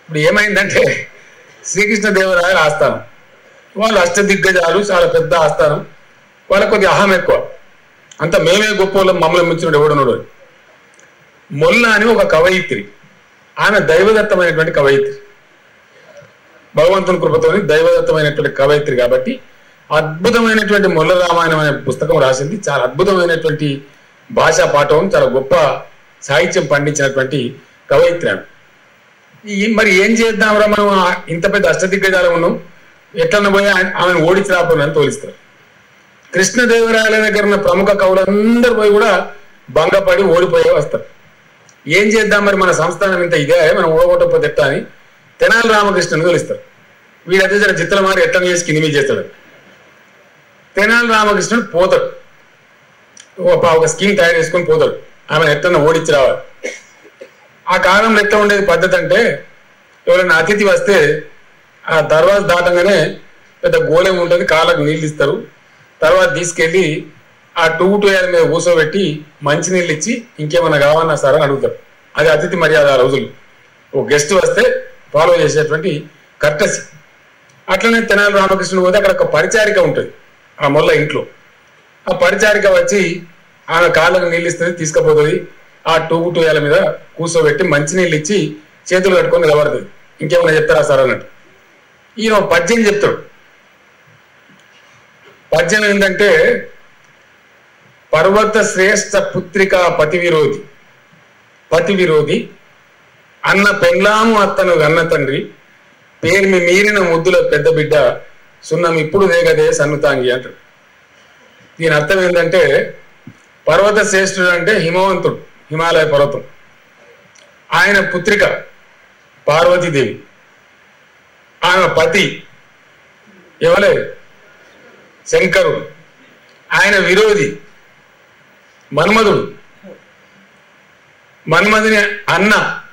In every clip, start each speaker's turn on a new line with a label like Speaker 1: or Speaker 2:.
Speaker 1: ఇప్పుడు ఏమైందంటే శ్రీకృష్ణ దేవరాయల ఆస్థానం వాళ్ళు అష్టదిగ్గజాలు చాలా పెద్ద ఆస్థానం వాళ్ళకి కొద్దిగా అహం ఎక్కువ అంత మేమే గొప్ప వాళ్ళం మమ్మల్ని మించినట్టు ఎవడున్నాడు అని. మొల్ల అని ఒక కవయిత్రి ఆమె దైవదత్తమైనటువంటి కవయిత్రి భగవంతుని కృపతోని దైవదత్తమైనటువంటి కవయిత్రి కాబట్టి అద్భుతమైనటువంటి మొల్ల రామాయణం అనే పుస్తకం రాసింది చాలా అద్భుతమైనటువంటి భాషా పాఠం చాలా గొప్ప సాహిత్యం పండించినటువంటి కవయిత్రి ఆమె ఈ మరి ఏం చేద్దాంరా మనం ఆ- ఇంత పెద్ద అష్టదిగ్గజాలం ఉన్నాం ఎట్లన్నా పోయి ఆమె- ఆమెను ఓడించి రాపోయినని తోలిస్తారు కృష్ణదేవరాయల దగ్గర ఉన్న ప్రముఖ కవులందరూ పోయి కూడా భంగపడి ఓడిపోయి వస్తారు ఏం చేద్దాం మరి మన సంస్థానం ఇంత ఇదే మనం ఓడగొట్టకపోతే ఎట్టా అని తెనాలి రామకృష్ణను తోలిస్తారు వీడైతే జర చిత్రం మారి ఎట్లా చేసి కింది మీద చేస్తాడు తెనాలి రామకృష్ణుడు పోతాడు ఒక ఒక స్కీమ్ తయారు చేసుకొని పోతాడు ఆమెను ఎట్లన్నా ఓడించి రావాలి ఆ కాలంలో ఎట్లా ఉండేది పద్ధతి అంటే ఎవరైనా అతిథి వస్తే ఆ దర్వాజ దాటంగానే పెద్ద గోళం ఉంటుంది కాళ్ళకు నీళ్ళు ఇస్తారు తర్వాత తీసుకెళ్ళి ఆ టూ టూయల మీద కూర్చోబెట్టి మంచినీళ్ళు ఇచ్చి ఇంకేమన్నా కావన్నా సార్ అని అడుగుతారు అది అతిథి మర్యాద ఆ రోజులు ఓ గెస్ట్ వస్తే ఫాలో చేసేటువంటి కర్టసి అట్లనే తెనాలి రామకృష్ణుడు పోతే అక్కడ ఒక పరిచారిక ఉంటుంది ఆ మొల్ల ఇంట్లో ఆ పరిచారిక వచ్చి ఆమె కాళ్ళకు నీళ్ళు ఇస్తుంది తీసుకుపోతుంది ఆ టూ టూయాల మీద కూర్చోబెట్టి మంచినీళ్ళు ఇచ్చి చేతులు కట్టుకొని నిలబడుతుంది ఇంకేమైనా చెప్తారా సార్ అన్నట్టు ఈయన ఒక పద్యం చెప్తాడు పద్యం ఏంటంటే పర్వత శ్రేష్ఠ పుత్రిక పతి విరోధి పతి విరోధి అన్న పెండ్లాము అత్తను అన్న తండ్రి పేరుమి మీరిన ముద్దుల పెద్ద బిడ్డ సున్నం ఇప్పుడు దేగదే సన్నుతాంగి అంటాడు దీని అర్థం ఏంటంటే పర్వత శ్రేష్ఠుడు అంటే హిమవంతుడు హిమాలయ పర్వతం ఆయన పుత్రిక పార్వతీదేవి ఆమె పతి ఎవలే శంకరుడు ఆయన విరోధి మన్మధుడు మన్మధుని అన్న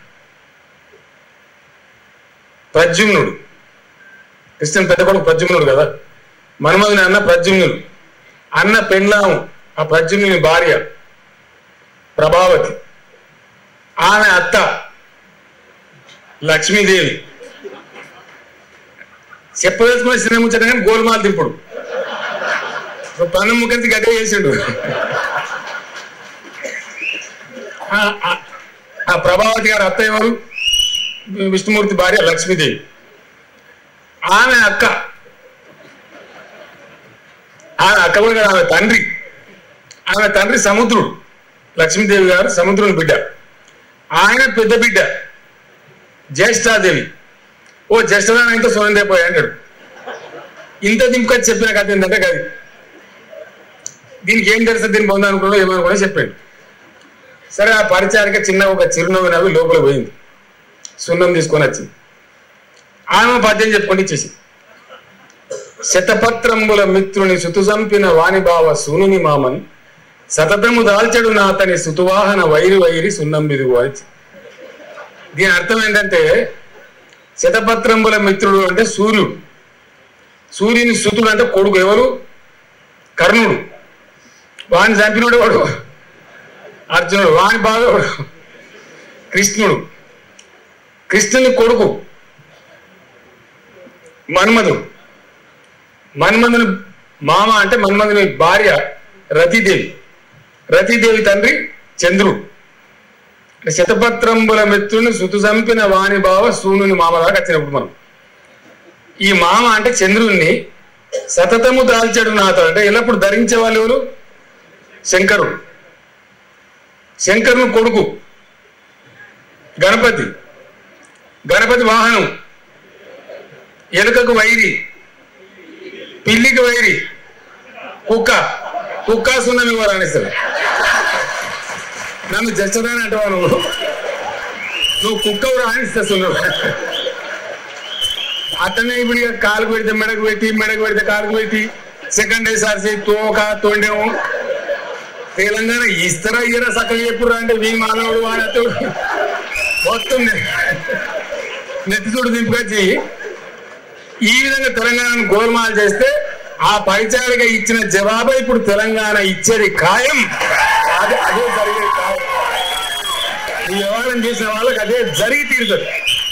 Speaker 1: ప్రద్యుమ్నుడు కృష్ణన్ పెద్ద కొడుకు ప్రద్యుమ్నుడు కదా మన్మధుని అన్న ప్రద్యుమ్నుడు అన్న పెండ్లాము ఆ ప్రద్యుమ్నుని భార్య ప్రభావతి ఆమె అత్త లక్ష్మీదేవి చెప్పదలుచుకున్న సినిమా ముచ్చట కానీ గోల్మాల్ దింపుడు పన్ను ముఖంతి గడ్డ చేసిండు ఆ- ఆ- ఆ ప్రభావతి గారి అత్త ఎవరు విష్ణుమూర్తి భార్య లక్ష్మీదేవి ఆమె అక్క ఆమె అక్క కూడా కాదు, ఆమె తండ్రి ఆమె తండ్రి సముద్రుడు లక్ష్మీదేవి గారు సముద్రుని బిడ్డ ఆయన పెద్ద బిడ్డ జ్యేష్ఠాదేవి ఓ జ్యేష్ఠదాన ఇంత సోనందేపోయా అంటాడు ఇంత దింపుకొచ్చి చెప్పిన కథ ఏంటంటే కాదు దీనికి ఏం తెలుసు దీన్ని పొందాలనుకున్నా ఏమనుకున్నా చెప్పాడు సరే ఆ పరిచారిక చిన్న ఒక చిరునవ్వు నవ్వి లోపల పోయింది సున్నం తీసుకొని వచ్చింది ఆమె పద్యం చెప్పుకొని ఇచ్చేసి శతపత్రంబుల మిత్రుని సుతు చంపిన వాణిభావ సూనుని మామని సతతము దాల్చడు నా అతని సుతువాహన వైరి వైరి సున్నం బిదుగు అని దీని అర్థం ఏంటంటే శతపత్రంబుల మిత్రుడు అంటే సూర్యుడు సూర్యుని సుతుడు అంటే కొడుకు ఎవరు కర్ణుడు వాణ్ణి చంపినోడు వాడు అర్జునుడు వాణి బాగా కృష్ణుడు కృష్ణుని కొడుకు మన్మధుడు మన్మధుని మామ అంటే మన్మధుని భార్య రతీదేవి రతీదేవి తండ్రి చంద్రుడు అంటే శతపత్రంబుల మిత్రుని సుతు చంపిన వాణి బావ సూనుని మామ దాకా వచ్చినప్పుడు మనం ఈ మామ అంటే చంద్రుణ్ణి సతతము దాల్చాడు నాతో అంటే ఎల్లప్పుడు ధరించే వాళ్ళు ఎవరు శంకరుడు శంకరుని కొడుకు గణపతి గణపతి వాహనం ఎలుకకు వైరి పిల్లికి వైరి కుక్క కుక్క సున్నం ఇవ్వాలని సార్ నన్ను జచ్చదాని అంటావా నువ్వు నువ్వు కుక్క రాణిస్తా సున్నం అతనే ఇప్పుడు ఇక కాలుకు పెడితే మెడకు పెట్టి మెడకు పెడితే కాలుకు పెట్టి సెకండ్ సార్సి తోక తొండేము తెలంగాణ ఇస్తారా ఇయ్యరా సక్కగా చెప్పురా అంటే వీ మానవుడు వాడతాడు మొత్తం నె- నెత్తి చూడు దింపుకొచ్చి ఈ విధంగా తెలంగాణను గోల్మాల్ చేస్తే ఆ పరిచారిగా ఇచ్చిన జవాబు ఇప్పుడు తెలంగాణ ఇచ్చేది ఖాయం అదే అదే జరిగేది ఖాయం ఈ వ్యవహారం చేసిన వాళ్ళకి అదే జరిగి తీరుతుంది